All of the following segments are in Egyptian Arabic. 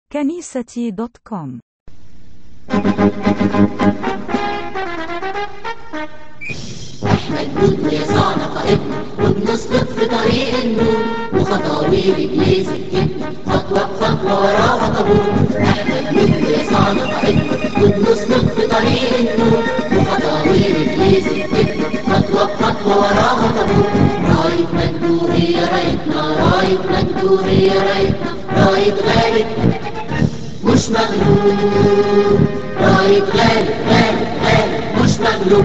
كنيستي دوت كوم احنا الجود ويسعنا قائدنا وبنسلك في طريق النور وخطاوي رجلي سكتنا خطوة بخطوة وراها طابور احنا الجود ويسعنا قائدنا وبنسلك في طريق النور وخطاوي رجلي سكتنا خطوة بخطوة وراها طابور راية مجدور هي رايتنا راية مجدور هي رايتنا راية غالب مش مغلوب راية غالب غالب غالب مش مغلوب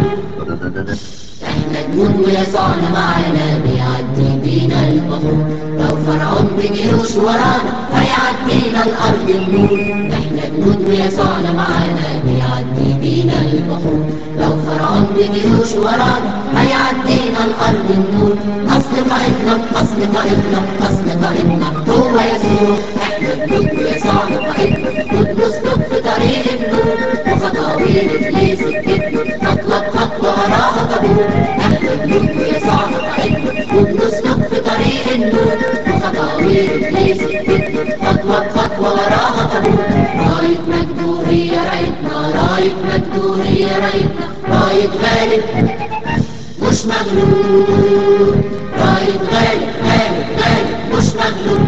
احنا جنود ويسوعنا معانا بيعدي بينا البحور لو فرعون بجيوش ورانا هيعدينا الارض النور احنا جنود ويسوعنا معانا بيعدي بينا البحور لو فرعون بجيوش ورانا هيعدينا الارض النور اصل قائدنا اصل قائدنا اصل قائدنا هو يسوع احنا جنود ويسوعنا قائدنا وبنسلك في طريق النور وخطاوي رجلي سكتنا خطوة بخطوة وراها طابور احنا جنود ويسوعنا قائدنا وبنسلك في طريق النور وخطاوي رجلي سكتنا خطوة بخطوة وراها طابور راية مجدور هي رايتنا راية مجدور هي رايتنا راية غالب مش مغلوب راية غالب غالب غالب مش مغلوب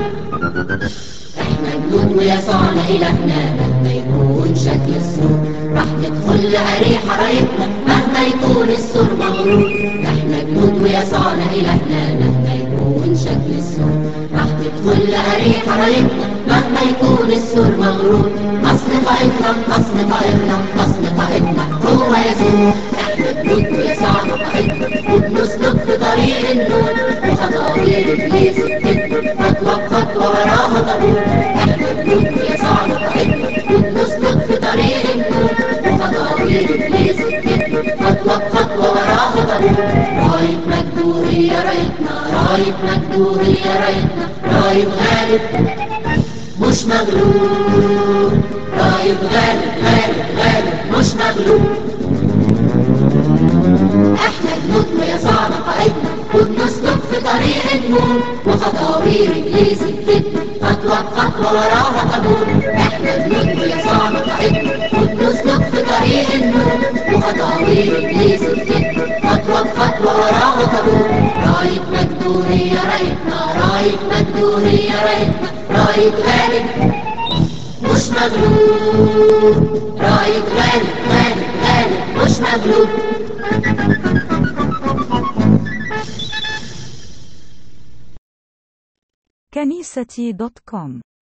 احنا جنود ويسوعنا إلهنا مهما يكون شكل السور راح تدخل لأريحة رايتنا مهما يكون السور مغرور احنا جنود ويسوعنا إلهنا مهما يكون شكل السور راح تدخل لأريحة رايتنا مهما يكون السور مغرور أصل قائدنا أصل قائدنا أصل قائدنا هو يسوع احنا جنود ويسوعنا قائدنا وبنسلك في طريق النور وخطاوي رجلي سكتنا خطوة بخطوة وراها طابور احنا جنود ويسوعنا قائدنا وبنسلك في طريق النور وخطاوي رجلي سكتنا خطوة بخطوة وراها طابور راية مجدور هي رايتنا راية مجدور هي رايتنا راية غالب مش مغلوب راية غالب غالب غالب مش مغلوب احنا جنود ويسعنا قائدنا وبنسلك في طريق النور وخطاوي رجلي سكتنا خطوة بخطوة وراها طابور احنا جنود ويسعنا قائدنا وبنسلك في طريق النور وخطاوي رجلي سكتنا خطوة بخطوة وراها طابور راية مجدور هي رايتنا راية مجدور هي رايتنا راية غالب مش مغلوب راية غالب غالب غالب مش مغلوب كنيستي دوت كوم